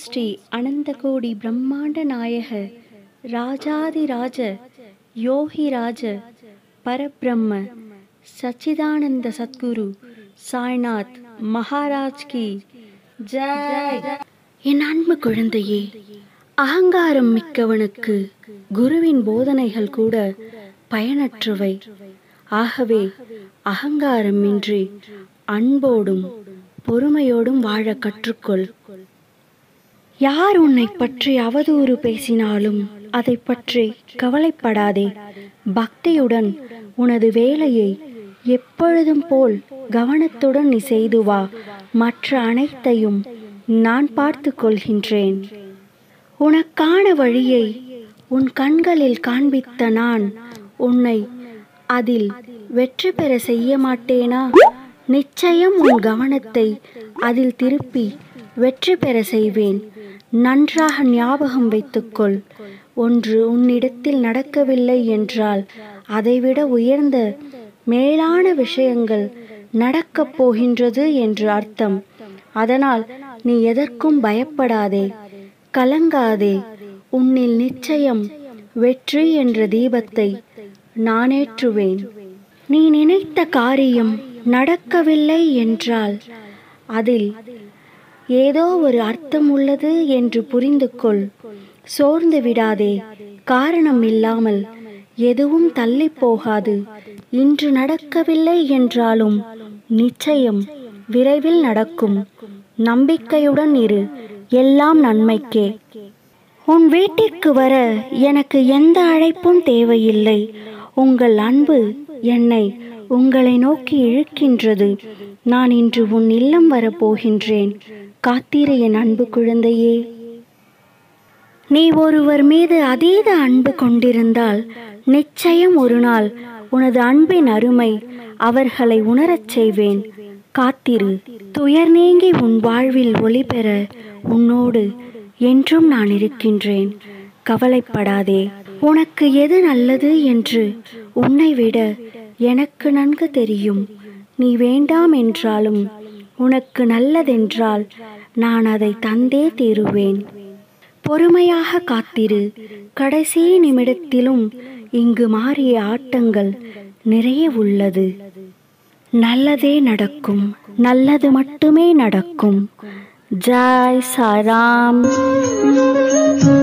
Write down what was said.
ஸ்ரீ அனந்தகோடி பிரம்மாண்ட நாயக ராஜாதிராஜ யோகிராஜ பரபிரம்ம சச்சிதானந்த சத்குரு சாய்நாத் மகாராஜ் கி ஜெய் என் அன்பு குழந்தையே அகங்காரம் மிக்கவனுக்கு குருவின் போதனைகள் கூட பயனற்றவை ஆகவே அகங்காரமின்றி அன்போடும் பொறுமையோடும் வாழ கற்றுக்கொள் யார் உன்னை பற்றி அவதூறு பேசினாலும் அதை பற்றி கவலைப்படாதே பக்தியுடன் உனது வேலையை எப்பொழுதும் போல் கவனத்துடன் நீ செய்து வா மற்ற அனைத்தையும் நான் பார்த்து கொள்கின்றேன் உனக்கான வழியை உன் கண்களில் காண்பித்த நான் உன்னை அதில் வெற்றி பெற செய்ய மாட்டேனா நிச்சயம் உன் கவனத்தை அதில் திருப்பி வெற்றி பெற செய்வேன் நன்றாக ஞாபகம் வைத்துக்கொள் ஒன்று உன்னிடத்தில் நடக்கவில்லை என்றால் அதைவிட உயர்ந்த மேலான விஷயங்கள் நடக்கப் போகின்றது என்று அர்த்தம் அதனால் நீ எதற்கும் பயப்படாதே கலங்காதே உன்னில் நிச்சயம் வெற்றி என்ற தீபத்தை நானேற்றுவேன் நீ நினைத்த காரியம் நடக்கவில்லை என்றால் அதில் ஏதோ ஒரு அர்த்தம் உள்ளது என்று புரிந்து கொள் சோர்ந்து விடாதே காரணம் இல்லாமல் எதுவும் தள்ளி போகாது இன்று நடக்கவில்லை என்றாலும் நிச்சயம் விரைவில் நடக்கும் நம்பிக்கையுடன் இரு எல்லாம் நன்மைக்கே உன் வீட்டிற்கு வர எனக்கு எந்த அழைப்பும் தேவையில்லை உங்கள் அன்பு என்னை உங்களை நோக்கி இழுக்கின்றது நான் இன்று உன் இல்லம் வரப்போகின்றேன் காத்திரு என் அன்பு குழந்தையே நீ ஒருவர் மீது அதீத அன்பு கொண்டிருந்தால் நிச்சயம் ஒரு நாள் உனது அன்பின் அருமை அவர்களை உணரச் செய்வேன் காத்திரு துயர் நீங்கி உன் வாழ்வில் ஒளி பெற உன்னோடு என்றும் நான் இருக்கின்றேன் கவலைப்படாதே உனக்கு எது நல்லது என்று உன்னை விட எனக்கு நன்கு தெரியும் நீ வேண்டாம் என்றாலும் உனக்கு நல்லதென்றால் நான் அதை தந்தே தீருவேன் பொறுமையாக காத்திரு கடைசி நிமிடத்திலும் இங்கு மாறிய ஆட்டங்கள் நிறைய உள்ளது நல்லதே நடக்கும் நல்லது மட்டுமே நடக்கும் ஜாய் சாராம்